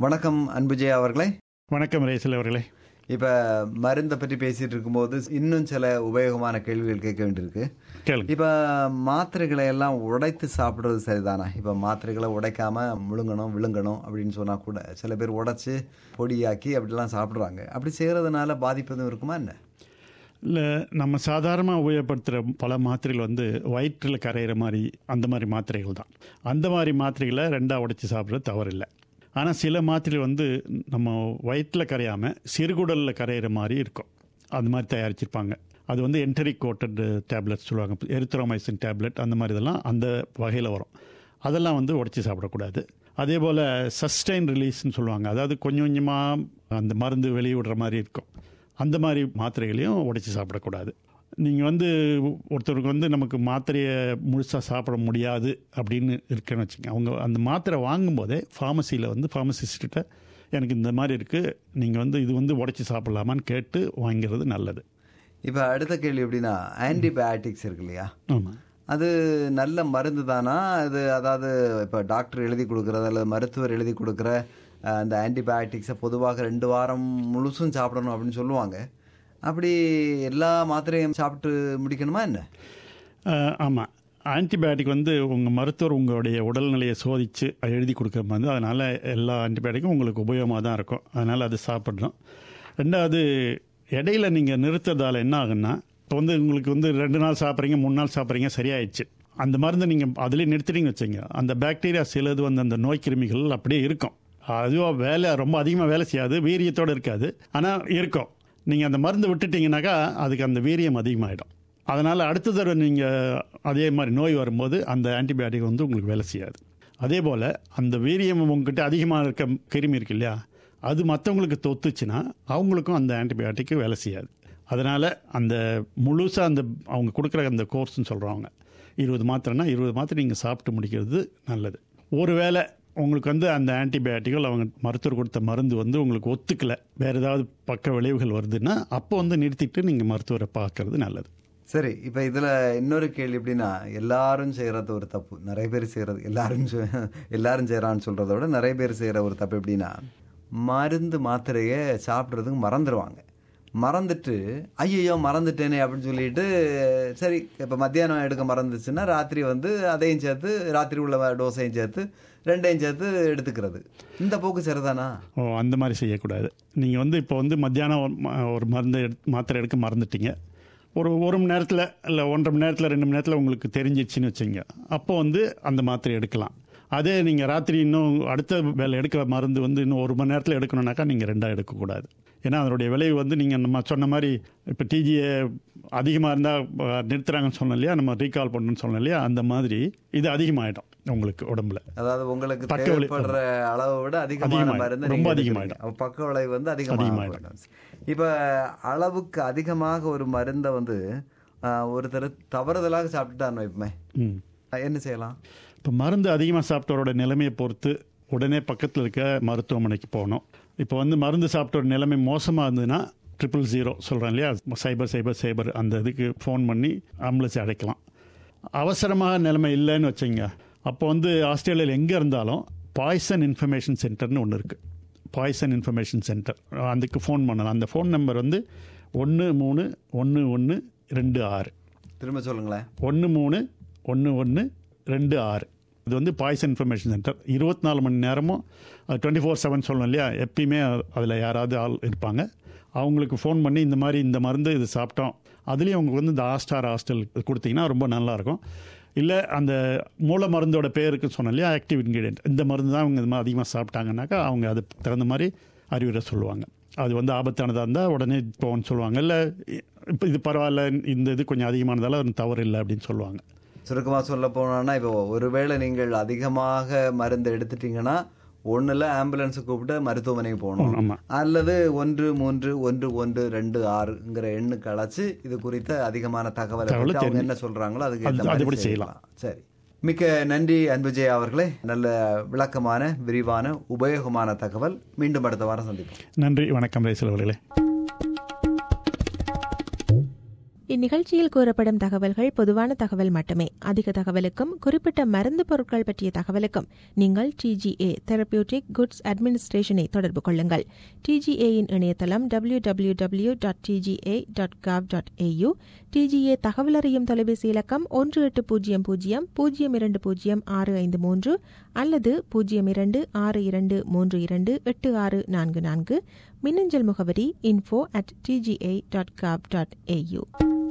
வணக்கம் அன்புஜெயா அவர்களே வணக்கம் ரேசல் அவர்களே இப்போ மருந்தை பற்றி பேசிட்டு இருக்கும்போது இன்னும் சில உபயோகமான கேள்விகள் கேட்க வேண்டியிருக்கு கேளுங்க இப்போ மாத்திரைகளை எல்லாம் உடைத்து சாப்பிட்றது சரிதானா இப்போ மாத்திரைகளை உடைக்காம முழுங்கணும் விழுங்கணும் அப்படின்னு சொன்னால் கூட சில பேர் உடைச்சு பொடியாக்கி அப்படிலாம் சாப்பிட்றாங்க அப்படி செய்கிறதுனால பாதிப்பு எதுவும் இருக்குமா என்ன இல்லை நம்ம சாதாரணமாக உபயோகப்படுத்துகிற பல மாத்திரைகள் வந்து வயிற்றில் கரையிற மாதிரி அந்த மாதிரி மாத்திரைகள் தான் அந்த மாதிரி மாத்திரைகளை ரெண்டாக உடைச்சி சாப்பிட்றது தவறில்லை ஆனால் சில மாத்திரைகள் வந்து நம்ம வயிற்றில் கரையாமல் சிறுகுடலில் கரையிற மாதிரி இருக்கும் அது மாதிரி தயாரிச்சிருப்பாங்க அது வந்து என்டரிக் கோட்டட் டேப்லெட் சொல்லுவாங்க எரித்ரோமைசின் டேப்லெட் அந்த மாதிரி இதெல்லாம் அந்த வகையில் வரும் அதெல்லாம் வந்து உடச்சி சாப்பிடக்கூடாது அதே போல் சஸ்டைன் ரிலீஸ்னு சொல்லுவாங்க அதாவது கொஞ்சம் கொஞ்சமாக அந்த மருந்து வெளியே விடுற மாதிரி இருக்கும் அந்த மாதிரி மாத்திரைகளையும் உடைச்சி சாப்பிடக்கூடாது நீங்கள் வந்து ஒருத்தருக்கு வந்து நமக்கு மாத்திரையை முழுசாக சாப்பிட முடியாது அப்படின்னு இருக்குன்னு வச்சுங்க அவங்க அந்த மாத்திரை வாங்கும்போதே ஃபார்மசியில் வந்து ஃபார்மசிஸ்ட்ட எனக்கு இந்த மாதிரி இருக்குது நீங்கள் வந்து இது வந்து உடைச்சி சாப்பிட்லாமான்னு கேட்டு வாங்கிறது நல்லது இப்போ அடுத்த கேள்வி எப்படின்னா ஆன்டிபயாட்டிக்ஸ் இருக்கு இல்லையா ஆமாம் அது நல்ல மருந்து தானா அது அதாவது இப்போ டாக்டர் எழுதி கொடுக்குறது அல்லது மருத்துவர் எழுதி கொடுக்குற அஹ், அந்த ஆன்டிபயாட்டிக்ஸை பொதுவாக ரெண்டு வாரம் முழுசும் சாப்பிடணும் அப்படின்னு சொல்லுவாங்க அப்படி எல்லா மாத்திரையும் சாப்பிட்டு முடிக்கணுமா என்ன ஆமாம் ஆன்டிபயோட்டிக் வந்து உங்கள் மருத்துவர் உங்களுடைய உடல்நிலையை சோதித்து எழுதி கொடுக்குற வந்து அதனால் எல்லா ஆன்டிபயோட்டிக்கும் உங்களுக்கு உபயோகமாக தான் இருக்கும் அதனால் அது சாப்பிட்றோம் ரெண்டாவது இடையில நீங்கள் நிறுத்துறதால என்ன ஆகுன்னா இப்போ வந்து உங்களுக்கு வந்து ரெண்டு நாள் சாப்பிட்றீங்க மூணு நாள் சாப்பிட்றீங்க சரியாயிடுச்சு அந்த மருந்து நீங்கள் அதிலே நிறுத்திட்டீங்க வச்சுங்க அந்த பாக்டீரியா சிலது வந்து அந்த நோய் கிருமிகள் அப்படியே இருக்கும் அதுவாக வேலை ரொம்ப அதிகமாக வேலை செய்யாது வீரியத்தோடு இருக்காது ஆனால் இருக்கும் நீங்கள் அந்த மருந்து விட்டுட்டீங்கன்னாக்கா அதுக்கு அந்த வீரியம் அதிகமாகிடும் அதனால் அடுத்த தடவை நீங்கள் அதே மாதிரி நோய் வரும்போது அந்த ஆன்டிபயோட்டிக் வந்து உங்களுக்கு வேலை செய்யாது அதே போல் அந்த வீரியம் உங்ககிட்ட அதிகமாக இருக்க கிருமி இருக்கு இல்லையா அது மற்றவங்களுக்கு தொத்துச்சுன்னா அவங்களுக்கும் அந்த ஆன்டிபயோட்டிக் வேலை செய்யாது அதனால் அந்த முழுசாக அந்த அவங்க கொடுக்குற அந்த கோர்ஸ்னு சொல்கிறவங்க இருபது மாத்திரைனா இருபது மாத்திரை நீங்கள் சாப்பிட்டு முடிக்கிறது நல்லது ஒருவேளை உங்களுக்கு வந்து அந்த ஆன்டிபயோட்டிக்கல் அவங்க மருத்துவர் கொடுத்த மருந்து வந்து உங்களுக்கு ஒத்துக்கலை வேறு ஏதாவது பக்க விளைவுகள் வருதுன்னா அப்போ வந்து நிறுத்திட்டு நீங்கள் மருத்துவரை பார்க்கறது நல்லது சரி இப்போ இதில் இன்னொரு கேள்வி எப்படின்னா எல்லாரும் செய்கிறது ஒரு தப்பு நிறைய பேர் செய்கிறது எல்லாரும் செ- எல்லாரும் செய்கிறான்னு சொல்கிறத விட நிறைய பேர் செய்கிற ஒரு தப்பு எப்படின்னா மருந்து மாத்திரையை சாப்பிட்றதுக்கு மறந்துடுவாங்க மறந்துட்டு ஐயோ மறந்துட்டேனே அப்படின்னு சொல்லிட்டு சரி இப்போ மத்தியானம் எடுக்க மறந்துச்சுன்னா ராத்திரி வந்து அதையும் சேர்த்து ராத்திரி உள்ள டோஸையும் சேர்த்து ரெண்டையும் சேர்த்து எடுத்துக்கிறது இந்த போக்கு சரிதானா ஓ அந்த மாதிரி செய்யக்கூடாது நீங்கள் வந்து இப்போ வந்து மத்தியானம் ஒரு ம- ஒரு மருந்து எடு- மாத்திரை எடுக்க மறந்துட்டீங்க ஒரு ஒரு மணி நேரத்தில் இல்லை ஒன்றரை மணி நேரத்தில் ரெண்டு மணி நேரத்தில் உங்களுக்கு தெரிஞ்சிச்சுன்னு வச்சுங்க அப்போ வந்து அந்த மாத்திரை எடுக்கலாம் அதே நீங்கள் ராத்திரி இன்னும் அடுத்த வேலை எடுக்கிற மருந்து வந்து இன்னும் ஒரு மணி நேரத்தில் எடுக்கணும்னாக்கா நீங்கள் ரெண்டாக எடுக்கக்கூடாது ஏன்னா அதனுடைய விளைவு வந்து நீங்கள் நம்ம சொன்ன மாதிரி இப்போ டிஜிஏ அதிகமாக இருந்தால் நிறுத்துறாங்கன்னு சொன்னோம் இல்லையா நம்ம ரீகால் பண்ணணும்னு சொன்னோம் இல்லையா அந்த மாதிரி இது அதிகமாகிடும் உங்களுக்கு உடம்புல அதாவது உங்களுக்கு பக்க விளை- தேவைப்படுற அளவை விட அதிகமான அதிகமாயிடும். மருந்து ரொம்ப நீங்க அதிகமாயிடும். எடுக்கிறீங்க. அப்ப பக்க விளைவு வந்து அதிகமாக அதிகமாயிடும். போயிடும். இப்ப அளவுக்கு அதிகமாக ஒரு மருந்தை வந்து ஆஹ், ஒருத்தர் தவறுதலாக சாப்பிட்டுட்டான்னு வைப்போமே ம் என்ன செய்யலாம் இப்போ மருந்து அதிகமாக சாப்பிட்டவரோட நிலைமையை பொறுத்து உடனே பக்கத்தில் இருக்க மருத்துவமனைக்கு போகணும் இப்போ வந்து மருந்து சாப்பிட்டோட நிலைமை மோசமாக இருந்ததுன்னா ட்ரிபிள் ஜீரோ சொல்கிறேன் இல்லையா சைபர் சைபர் சைபர் அந்த இதுக்கு ஃபோன் பண்ணி ஆம்புலன்ஸ் அடைக்கலாம் அவசரமாக நிலைமை இல்லைன்னு வச்சுங்க அப்போ வந்து ஆஸ்திரேலியாவில் எங்கே இருந்தாலும் பாய்சன் இன்ஃபர்மேஷன் சென்டர்னு ஒன்று இருக்குது பாய்சன் இன்ஃபர்மேஷன் சென்டர் அதுக்கு ஃபோன் பண்ணலாம் அந்த ஃபோன் நம்பர் வந்து ஒன்று மூணு ஒன்று ஒன்று ரெண்டு ஆறு திரும்ப சொல்லுங்களேன் ஒன்று மூணு ஒன்று ஒன்று ரெண்டு ஆறு இது வந்து பாய்ஸ் இன்ஃபர்மேஷன் சென்டர் இருபத்தி நாலு மணி நேரமும் டுவெண்ட்டி ஃபோர் செவன் சொல்லணும் இல்லையா எப்பயுமே அதில் யாராவது ஆள் இருப்பாங்க அவங்களுக்கு ஃபோன் பண்ணி இந்த மாதிரி இந்த மருந்து இது சாப்பிட்டோம் அதுலேயும் உங்களுக்கு வந்து இந்த ஆஸ்டார் ஹாஸ்டல் கொடுத்தீங்கன்னா ரொம்ப நல்லாயிருக்கும் இல்லை அந்த மூல மருந்தோட பேருக்கு சொன்னோம் இல்லையா ஆக்டிவ் இன்க்ரீடியன்ட் இந்த மருந்து தான் அவங்க இது மாதிரி அதிகமாக சாப்பிட்டாங்கன்னாக்கா அவங்க அதுக்கு தகுந்த மாதிரி அறிவுரை சொல்லுவாங்க அது வந்து ஆபத்தானதாக இருந்தால் உடனே போன்னு சொல்லுவாங்க இல்லை இப்போ இது பரவாயில்ல இந்த இது கொஞ்சம் அதிகமானதால அது தவறு இல்லை அப்படின்னு சொல்லுவாங்க சுருக்கமா சொல்ல போனோம்னா இப்போ ஒருவேளை நீங்கள் அதிகமாக மருந்து எடுத்துட்டீங்கன்னா ஒண்ணுல ஆம்புலன்ஸ் கூப்பிட்டு மருத்துவமனைக்கு போகணும் ஆமாம் அல்லது ஒன்று மூன்று ஒன்று ஒன்று ரெண்டு ஆறுங்கிற எண்ணுக்கு அழைச்சு இது குறித்த அதிகமான தகவலை தகவலை பற்றி அவங்க தெரிஞ்சு- என்ன சொல்றாங்களோ அதுக்கு அது- ஏத்த மாதிரி அதுபடி செய்யலாம் சரி மிக்க நன்றி அன்புஜெயா அவர்களே நல்ல விளக்கமான விரிவான உபயோகமான தகவல் மீண்டும் அடுத்த வாரம் சந்திப்போம் நன்றி வணக்கம் ரேசல் அவர்களே இந்நிகழ்ச்சியில் கூறப்படும் தகவல்கள் பொதுவான தகவல் மட்டுமே அதிக தகவலுக்கும் குறிப்பிட்ட மருந்து பொருட்கள் பற்றிய தகவலுக்கும் நீங்கள் டிஜிஏ தெரபியூட்டிக் குட்ஸ் அட்மினிஸ்ட்ரேஷனை தொடர்பு கொள்ளுங்கள் டிஜிஏயின் இணையதளம் W W W dot DGA dot gov dot AU DGA தகவல் அறியும் தொலைபேசி இலக்கம் ஒன்று எட்டு பூஜ்ஜியம் பூஜ்ஜியம் பூஜ்ஜியம் இரண்டு பூஜ்ஜியம் ஆறு ஐந்து மூன்று அல்லது பூஜ்ஜியம் இரண்டு ஆறு இரண்டு மூன்று இரண்டு எட்டு ஆறு நான்கு நான்கு மின்னஞ்சல் முகவரி info at DGA dot gov dot AU